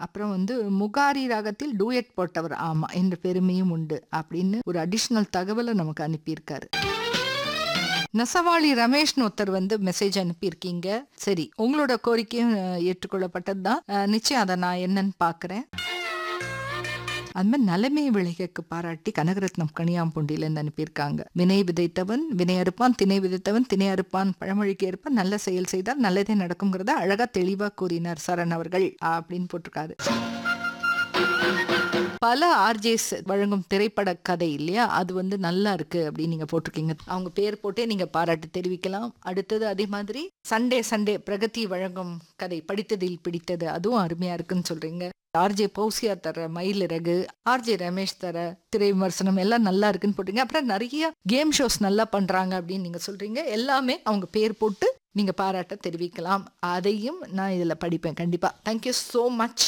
அப்புறம் வந்து முகாரி ராகத்தில் டூயட் போட்டவர் ஆமா என்ற பெருமையும் உண்டு அப்படின்னு ஒரு அடிஷ்னல் தகவலை நமக்கு அனுப்பியிருக்காரு நெசவாளி ரமேஷ்னு ஒருத்தர் வந்து மெசேஜ் அனுப்பியிருக்கீங்க சரி உங்களோட கோரிக்கையும் அஹ், ஏற்றுக்கொள்ளப்பட்டது தான் நிச்சயம் அதை நான் என்னன்னு பார்க்குறேன் அது மாதிரி நலமே விளைவுக்கு பாராட்டி கனகரத்னம் கனியாம்பூண்டியிலேருந்து அனுப்பியிருக்காங்க வினை விதைத்தவன் வினை அறுப்பான் திணை விதைத்தவன் திணை அறுப்பான் பழமொழிக்கு ஏற்ப நல்ல செயல் செய்தால் நல்லதே நடக்குங்கிறத அழகா தெளிவா கூறினார் சரண் அவர்கள் அப்படின்னு போட்டிருக்காரு பல ஆர்ஜேஸ் வழங்கும் திரைப்பட கதை இல்லையா அது வந்து நல்லா இருக்கு அப்படின்னு நீங்க போட்டிருக்கீங்க அவங்க பேர் போட்டே நீங்க பாராட்டு தெரிவிக்கலாம் அடுத்தது அதே மாதிரி சண்டே சண்டே பிரகதி வழங்கும் கதை படித்ததில் பிடித்தது அதுவும் அருமையா இருக்குன்னு சொல்றீங்க ஆர்ஜே பௌசியா தர மயிலிறகு ஆர்ஜே ரமேஷ் தர திரை விமர்சனம் எல்லாம் நல்லா இருக்குன்னு போட்டீங்க அப்புறம் நிறைய கேம் ஷோஸ் நல்லா பண்றாங்க அப்படின்னு நீங்க சொல்றீங்க எல்லாமே அவங்க பேர் போட்டு நீங்க பாராட்ட தெரிவிக்கலாம் அதையும் நான் இதுல படிப்பேன் கண்டிப்பா தேங்க்யூ so மச்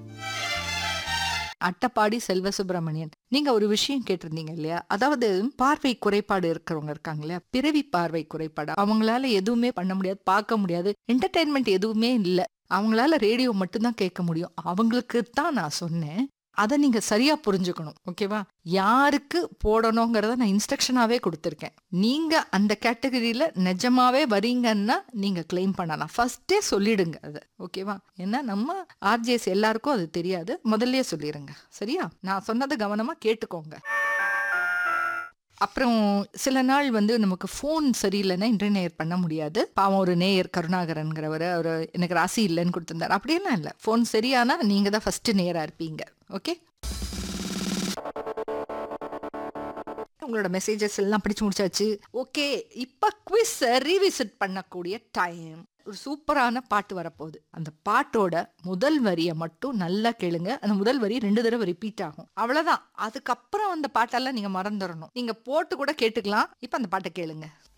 அட்டப்பாடி செல்வ சுப்பிரமணியன் நீங்க ஒரு விஷயம் கேட்டிருந்தீங்க இல்லையா அதாவது பார்வை குறைபாடு இருக்கிறவங்க இருக்காங்க இல்லையா பிறவி பார்வை குறைபாடு அவங்களால எதுவுமே பண்ண முடியாது பார்க்க முடியாது என்டர்டைன்மெண்ட் எதுவுமே இல்லை அவங்களால ரேடியோ மட்டும்தான் கேட்க முடியும் அவங்களுக்கு தான் நான் சொன்னேன் அதை நீங்க சரியா புரிஞ்சுக்கணும் ஓகேவா யாருக்கு போடணுங்கிறத நான் இன்ஸ்ட்ரக்ஷனாவே கொடுத்துருக்கேன் நீங்க அந்த கேட்டகரியில நிஜமாவே வரீங்கன்னா நீங்க கிளைம் பண்ணலாம் ஃபர்ஸ்டே சொல்லிடுங்க அது ஓகேவா ஏன்னா நம்ம ஆர்ஜேஸ் எல்லாருக்கும் அது தெரியாது முதல்லயே சொல்லிடுங்க சரியா நான் சொன்னதை கவனமா கேட்டுக்கோங்க அப்புறம் சில நாள் வந்து நமக்கு ஃபோன் சரியில்லைன்னா இன்டர்நேயர் பண்ண முடியாது பாவம் ஒரு நேயர் கருணாகரன்கிறவர் அவர் எனக்கு ராசி இல்லைன்னு கொடுத்துருந்தார் அப்படியெல்லாம் இல்லை ஃபோன் சரியானா நீங்க தான் ஃபர்ஸ்ட் நேராக இருப்பீங்க ஓகே உங்களோட மெசேஜஸ் எல்லாம் படிச்சு முடிச்சாச்சு ஓகே இப்போ குவிஸ் ரீவிசிட் பண்ணக்கூடிய டைம் ஒரு சூப்பரான பாட்டு வரப்போகுது அந்த பாட்டோட முதல் வரியை மட்டும் நல்லா கேளுங்க அந்த முதல் வரி ரெண்டு தடவை ரிப்பீட் ஆகும் அவ்வளவுதான் அதுக்கப்புறம் அந்த பாட்டெல்லாம் நீங்க மறந்துடணும் நீங்க போட்டு கூட கேட்டுக்கலாம் இப்போ அந்த பாட்டை கேளுங்க